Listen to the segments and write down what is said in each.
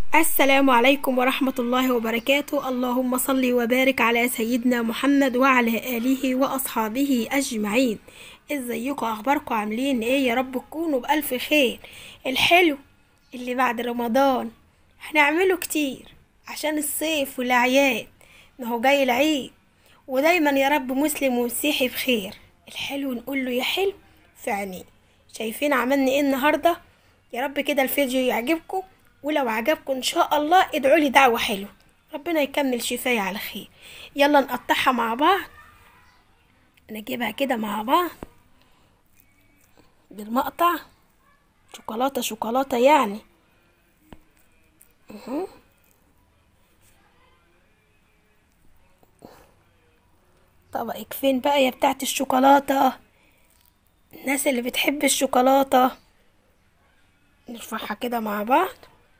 السلام عليكم ورحمة الله وبركاته اللهم صل وبارك على سيدنا محمد وعلى آله وأصحابه أجمعين ازيكم اخباركم عاملين ايه يا رب تكونوا بألف خير الحلو اللي بعد رمضان هنعمله كتير عشان الصيف والأعياد انه جاي العيد ودايما يا رب مسلم ومسيحي بخير الحلو نقول له يا حلو في عينيه شايفين عملنا ايه النهارده يا رب كده الفيديو يعجبكم ولو عجبكم ان شاء الله ادعوا لي دعوه حلوه ربنا يكمل شفايا على خير يلا نقطعها مع بعض نجيبها كده مع بعض بالمقطع شوكولاته شوكولاته يعني اهو طبقك فين بقى يا بتاعت الشوكولاته الناس اللي بتحب الشوكولاته نرفعها كده مع بعض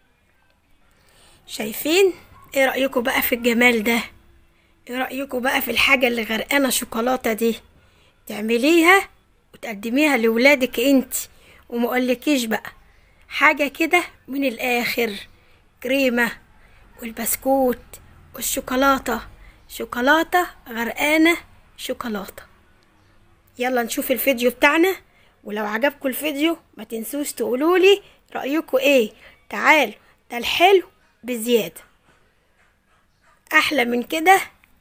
شايفين ايه رأيكم بقى في الجمال ده ايه رأيكم بقى في الحاجة اللي غرقانة شوكولاتة دي تعمليها وتقدميها لولادك انت ومقولكيش بقى حاجة كده من الآخر كريمة والبسكوت والشوكولاتة شوكولاتة غرقانة شوكولاتة يلا نشوف الفيديو بتاعنا ولو عجبكم الفيديو ما تنسوش تقولولي رأيكم ايه تعالوا ده الحلو بزيادة أحلى من كده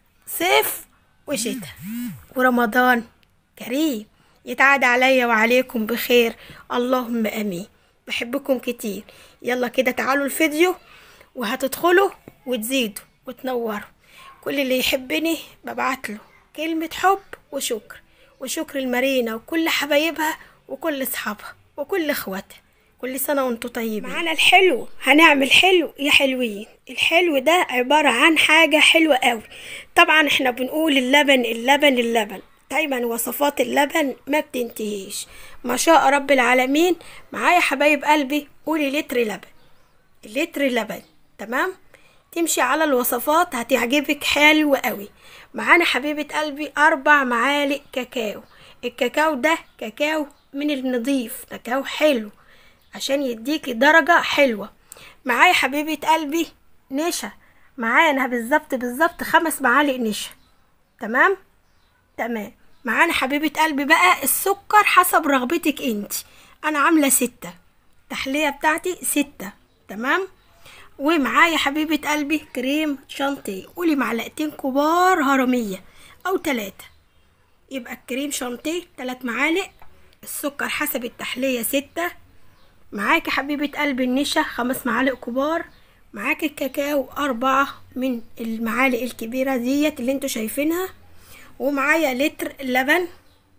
صيف وشتاء ورمضان كريم يتعاد عليا وعليكم بخير اللهم امين بحبكم كتير يلا كده تعالوا الفيديو وهتدخلوا وتزيدوا وتنوروا كل اللي يحبني ببعتله كلمة حب وشكر وشكر المارينا وكل حبايبها وكل اصحابها وكل اخواتها كل سنة وانتم طيبين معانا الحلو هنعمل حلو يا حلوين الحلو ده عبارة عن حاجة حلوة قوي طبعا احنا بنقول اللبن اللبن اللبن دايما وصفات اللبن ما بتنتهيش ما شاء رب العالمين معايا حبايب قلبي قولي لتر لبن لتر لبن تمام تمشي على الوصفات هتعجبك حلو قوي معانا حبيبة قلبي أربع معالق كاكاو الكاكاو ده كاكاو من النظيف كاكاو حلو عشان يديكي درجة حلوة معايا حبيبة قلبي نشا معايا انا بالظبط بالظبط خمس معالق نشا تمام تمام معانا حبيبة قلبي بقى السكر حسب رغبتك انت انا عاملة ستة التحلية بتاعتي ستة تمام ومعايا حبيبة قلبي كريم شانتيه قولي معلقتين كبار هرمية او تلاتة يبقى الكريم شانتيه تلات معالق السكر حسب التحلية ستة معاكي حبيبة قلبي النشا خمس معالق كبار معاكي الكاكاو أربعة من المعالق الكبيرة ديت اللي انتوا شايفينها ومعايا لتر لبن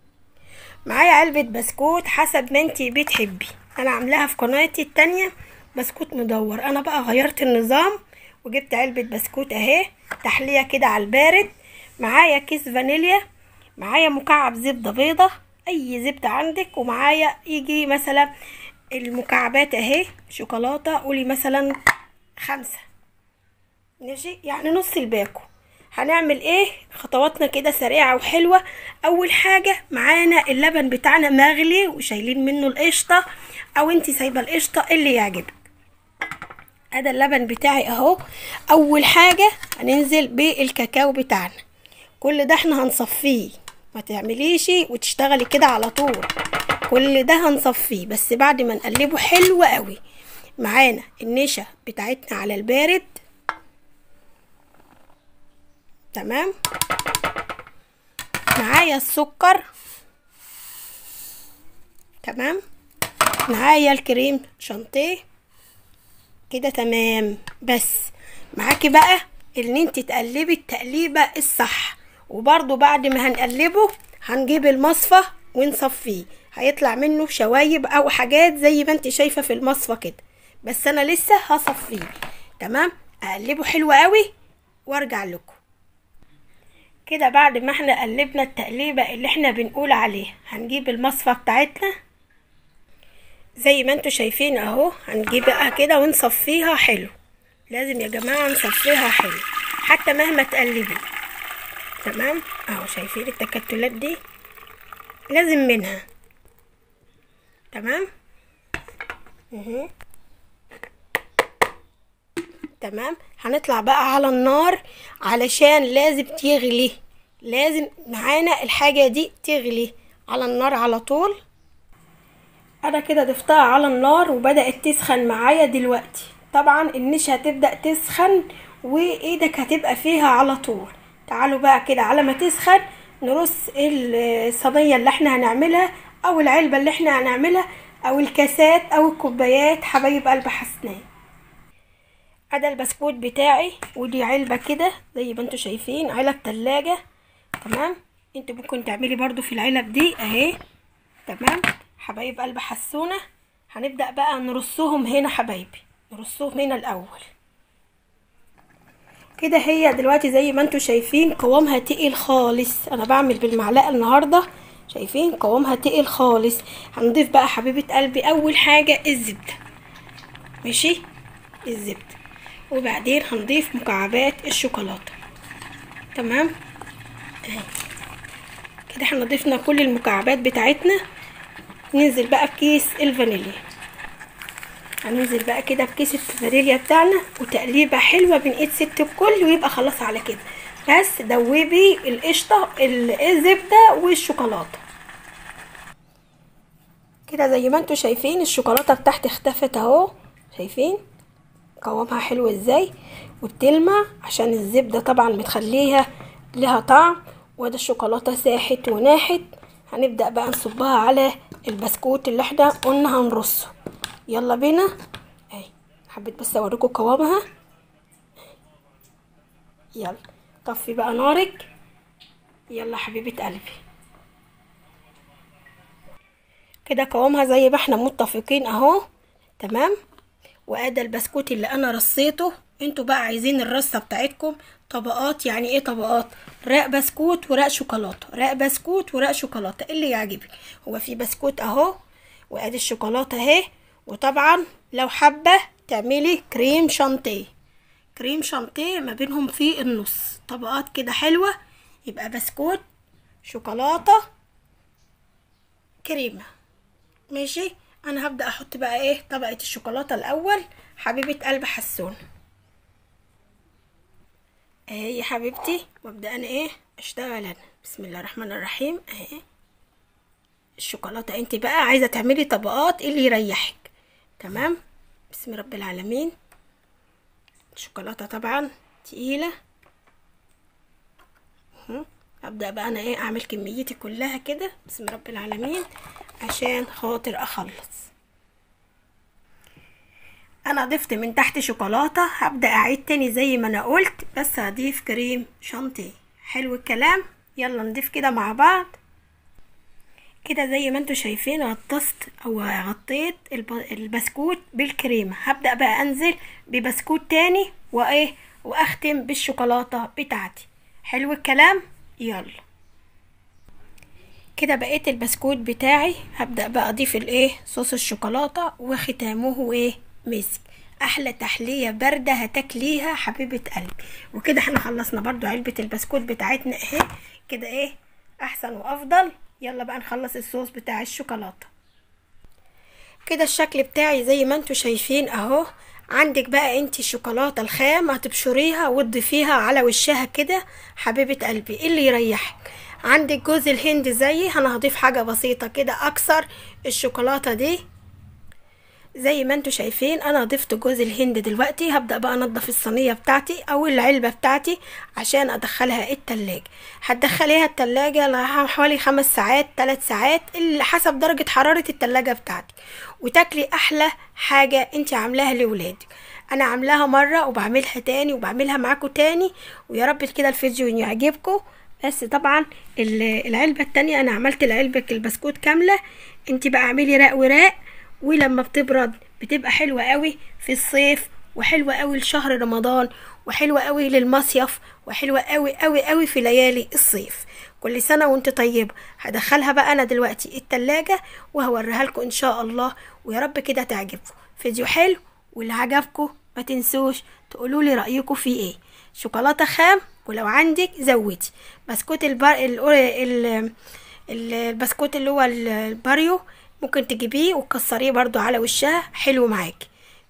معايا علبة بسكوت حسب ما انتي بتحبي انا عاملاها في قناتي التانية بسكوت مدور انا بقى غيرت النظام وجبت علبة بسكوت اهي تحلية كده على البارد معايا كيس فانيليا معايا مكعب زبدة بيضة اي زبدة عندك ومعايا يجي مثلا المكعبات اهي شوكولاتة قولي مثلا خمسة ماشي يعني نص الباكو هنعمل ايه خطواتنا كده سريعة وحلوة اول حاجة معانا اللبن بتاعنا مغلي وشايلين منه القشطة او انتي سايبة القشطة اللي يعجبك هذا اللبن بتاعي اهو اول حاجة هننزل بالكاكاو بتاعنا كل ده احنا هنصفيه ما تعمليش وتشتغلي كده على طول كل ده هنصفيه بس بعد ما نقلبه حلو قوي معانا النشا بتاعتنا على البارد تمام معايا السكر تمام معايا الكريم شانتيه كده تمام بس معاكي بقى ان انت تقلبي التقليبه الصح وبرضو بعد ما هنقلبه هنجيب المصفى ونصفيه هيطلع منه شوايب او حاجات زي ما انت شايفه في المصفى كده بس انا لسه هصفيه تمام اقلبه حلو قوي وارجع لكم كده بعد ما احنا قلبنا التقليبه اللي احنا بنقول عليها هنجيب المصفى بتاعتنا زي ما انتوا شايفين اهو هنجيبها كده ونصفيها حلو لازم يا جماعه نصفيها حلو حتى مهما تقلبي تمام اهو شايفين التكتلات دي لازم منها تمام اهو تمام هنطلع بقى على النار علشان لازم تغلي لازم معانا الحاجة دي تغلي على النار على طول انا كده ضفتها على النار وبدأت تسخن معايا دلوقتي طبعا النشا هتبدأ تسخن وايدك هتبقى فيها على طول تعالوا بقى كده على ما تسخن نرص الصينية اللي احنا هنعملها او العلبة اللي احنا هنعملها او الكاسات او الكوبايات حبايب قلب حسنان ادا البسكوت بتاعي ودي علبة كده زي ما انتوا شايفين علب تلاجة تمام انتوا ممكن تعملي برضو في العلب دي اهي تمام حبايب قلب حسونة هنبدأ بقى نرصهم هنا حبايبي نرصهم هنا الاول كده هي دلوقتي زي ما انتوا شايفين قوامها تقيل خالص انا بعمل بالمعلقة النهاردة شايفين قوامها تقيل خالص هنضيف بقى حبيبة قلبي اول حاجة الزبدة ماشي الزبدة وبعدين هنضيف مكعبات الشوكولاتة تمام اهي كده احنا ضفنا كل المكعبات بتاعتنا ننزل بقى بكيس الفانيليا هننزل بقى كده بكيس الفانيليا بتاعنا وتقليبه حلوه بين ايد ست الكل ويبقى خلاص على كده بس دوبي القشطه الزبده والشوكولاته كده زي ما انتوا شايفين الشوكولاته بتاعتي اختفت اهو شايفين قوامها حلو ازاي وبتلمع عشان الزبده طبعا متخليها لها طعم وده الشوكولاته ساحت وناحت هنبدا بقى نصبها على البسكوت اللي احنا قلنا هنرصه يلا بينا اهي حبيت بس اوريكم قوامها يلا طفي بقى نارك يلا حبيبه قلبي كده قوامها زي ما احنا متفقين اهو تمام وادي البسكوت اللي انا رصيته انتوا بقى عايزين الرصه بتاعتكم طبقات يعني ايه طبقات رق بسكوت ورق شوكولاته رق بسكوت ورق شوكولاته اللي يعجبك هو في بسكوت اهو وادي الشوكولاته اهي وطبعا لو حابه تعملي كريم شانتيه كريم شانتيه ما بينهم في النص طبقات كده حلوه يبقى بسكوت شوكولاته كريمه ماشي انا هبدا احط بقى ايه طبقه الشوكولاته الاول حبيبه قلب حسون اهي يا حبيبتي وابدا انا ايه اشتغل انا بسم الله الرحمن الرحيم اهي الشوكولاته انت بقى عايزه تعملي طبقات اللي يريحك تمام بسم رب العالمين الشوكولاته طبعا تقيله ابدا بقى انا ايه اعمل كميتي كلها كده بسم رب العالمين عشان خاطر اخلص انا ضفت من تحت شوكولاته هبدا اعيد تاني زي ما انا قلت بس هضيف كريم شانتيه حلو الكلام يلا نضيف كده مع بعض كده زي ما انتوا شايفين غطست او غطيت البسكوت بالكريمه هبدا بقى انزل ببسكوت تاني وايه واختم بالشوكولاته بتاعتي حلو الكلام يلا كده بقيت البسكوت بتاعي هبدا بقى اضيف الايه صوص الشوكولاته وختامه ايه مسك احلى تحليه بارده هتاكليها حبيبه قلبي وكده احنا خلصنا برضو علبه البسكوت بتاعتنا اهي كده ايه احسن وافضل يلا بقى نخلص الصوص بتاع الشوكولاته كده الشكل بتاعي زي ما انتوا شايفين اهو عندك بقى انت الشوكولاته الخام هتبشريها وتضيفيها على وشها كده حبيبه قلبي ايه اللي يريحك عندك جوز الهند زيي انا هضيف حاجه بسيطه كده اكسر الشوكولاته دي زي ما انتوا شايفين انا ضفت جوز الهند دلوقتي هبدا بقى انضف الصينيه بتاعتي او العلبه بتاعتي عشان ادخلها التلاجة هتدخليها التلاجة حوالي خمس ساعات ثلاث ساعات اللي حسب درجه حراره التلاجة بتاعتك وتاكلي احلى حاجه انت عاملاها لاولادك انا عاملاها مره وبعملها تاني وبعملها معاكم تاني ويا رب كده الفيديو يعجبكم بس طبعا العلبه التانية انا عملت العلبه البسكوت كامله انت بقى اعملي راق وراق ولما بتبرد بتبقى حلوة قوي في الصيف وحلوة قوي لشهر رمضان وحلوة قوي للمصيف وحلوة قوي قوي قوي في ليالي الصيف كل سنة وانت طيبة هدخلها بقى انا دلوقتي التلاجة وهوريها لكم ان شاء الله ويا رب كده تعجبكم فيديو حلو واللي عجبكم ما تنسوش تقولوا لي رأيكم فيه ايه شوكولاتة خام ولو عندك زودي بسكوت البر... ال... ال... البسكوت اللي هو الباريو ممكن تجيبيه وتكسريه برضو على وشها حلو معاكي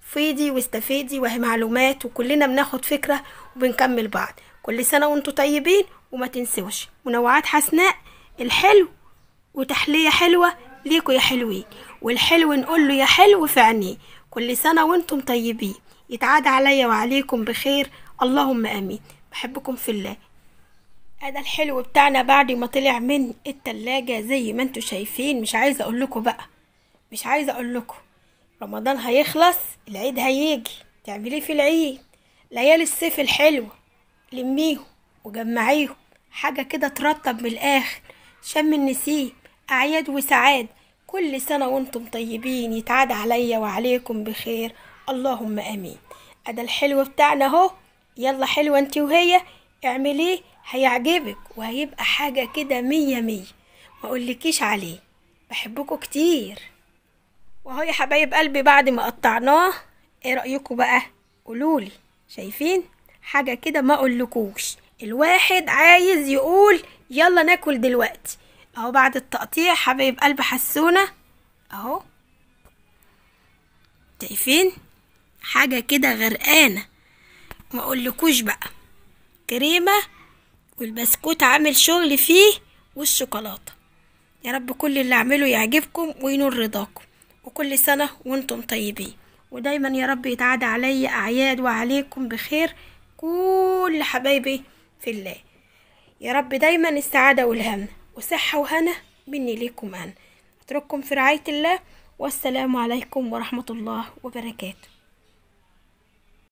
فيدي واستفيدي وهي معلومات وكلنا بناخد فكرة وبنكمل بعض كل سنة وانتوا طيبين وما تنسوش منوعات حسناء الحلو وتحلية حلوة ليكوا يا حلوين والحلو نقول له يا حلو في عينيه كل سنة وانتم طيبين يتعاد عليا وعليكم بخير اللهم امين بحبكم في الله هذا الحلو بتاعنا بعد ما طلع من التلاجة زي ما انتوا شايفين مش عايزة اقول لكم بقى مش عايزة اقول لكم رمضان هيخلص العيد هيجي تعمليه في العيد ليالي الصيف الحلوة لميهم وجمعيهم حاجة كده ترطب من الآخر شم النسيم أعياد وسعاد كل سنة وانتم طيبين يتعاد عليا وعليكم بخير اللهم امين ادا الحلو بتاعنا اهو يلا حلوة انت وهي اعمليه هيعجبك وهيبقى حاجة كده مية مية ما اقولكيش عليه بحبكوا كتير وهو يا حبايب قلبي بعد ما قطعناه ايه رأيكم بقى قولولي شايفين حاجة كده ما اقولكوش الواحد عايز يقول يلا ناكل دلوقتي اهو بعد التقطيع حبايب قلب حسونة اهو شايفين حاجة كده غرقانة ما اقولكوش بقى كريمة والبسكوت عامل شغل فيه والشوكولاتة يا رب كل اللي اعمله يعجبكم وينول رضاكم وكل سنة وانتم طيبين ودايما يا رب يتعاد عليا اعياد وعليكم بخير كل حبايبي في الله يا رب دايما السعادة والهنا وصحة وهنا مني ليكم أنا أترككم في رعاية الله والسلام عليكم ورحمة الله وبركاته